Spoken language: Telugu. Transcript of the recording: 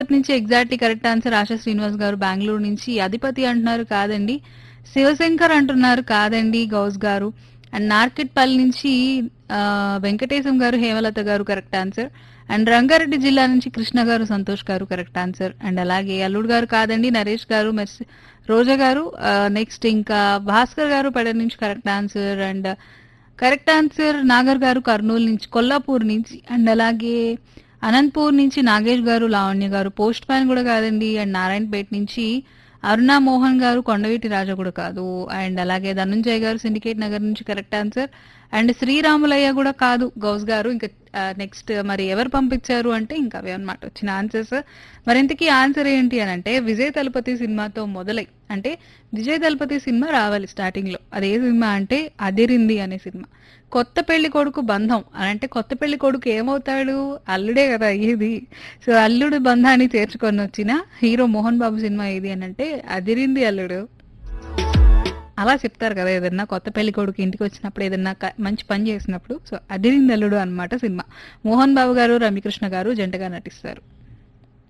తిరుపతి నుంచి exactly correct answer Asha Srinivas గారు బెంగళూరు నుంచి అధిపతి అంటున్నారు కాదండి శివశంకర్ అంటున్నారు కాదండి గౌస్ గారు అండ్ నార్కెట్పల్లి నుంచి ఆ, వెంకటేశం గారు హేమలత గారు కరెక్ట్ ఆన్సర్ అండ్ రంగారెడ్డి జిల్లా నుంచి కృష్ణ గారు సంతోష్ గారు కరెక్ట్ ఆన్సర్ అండ్ అలాగే అల్లుడు గారు కాదండి నరేష్ గారు మెర్సి రోజా గారు నెక్స్ట్ ఇంకా భాస్కర్ గారు పెడ నుంచి correct answer and correct answer Nagar గారు కర్నూలు నుంచి కొల్లాపూర్ నుంచి అండ్ అలాగే అనంతపూర్ నుంచి నాగేష్ గారు లావణ్య గారు పోస్ట్ మ్యాన్ కూడా కాదండి అండ్ నారాయణపేట నుంచి అరుణ మోహన్ గారు కొండవీటి రాజా కూడా కాదు అండ్ అలాగే ధనుంజయ్ గారు సిండికేట్ నగర్ నుంచి కరెక్ట్ ఆన్సర్ అండ్ శ్రీరాములయ్య కూడా కాదు గౌస్ గారు ఇంకా నెక్స్ట్ మరి ఎవరు పంపించారు అంటే ఇంకా అవే అనమాట వచ్చిన ఆన్సర్స్ మరి ఇంతకీ ఆన్సర్ ఏంటి అని అంటే విజయ్ తలపతి సినిమాతో మొదలై అంటే విజయ్ తలపతి సినిమా రావాలి స్టార్టింగ్ లో అదే సినిమా అంటే అదిరింది అనే సినిమా కొత్త పెళ్లి కొడుకు బంధం అని అంటే కొత్త పెళ్లి కొడుకు ఏమవుతాడు అల్లుడే కదా ఇది సో అల్లుడు బంధాన్ని చేర్చుకొని వచ్చిన హీరో మోహన్ బాబు సినిమా ఏది అని అంటే అదిరింది అల్లుడు అలా చెప్తారు కదా ఏదన్నా కొత్త పెళ్లి కొడుకు ఇంటికి వచ్చినప్పుడు ఏదన్నా క- మంచి పని చేసినప్పుడు సో అదిరింది అల్లుడు అన్నమాట సినిమా మోహన్ బాబు గారు రమ్యకృష్ణ గారు జంటగా నటిస్తారు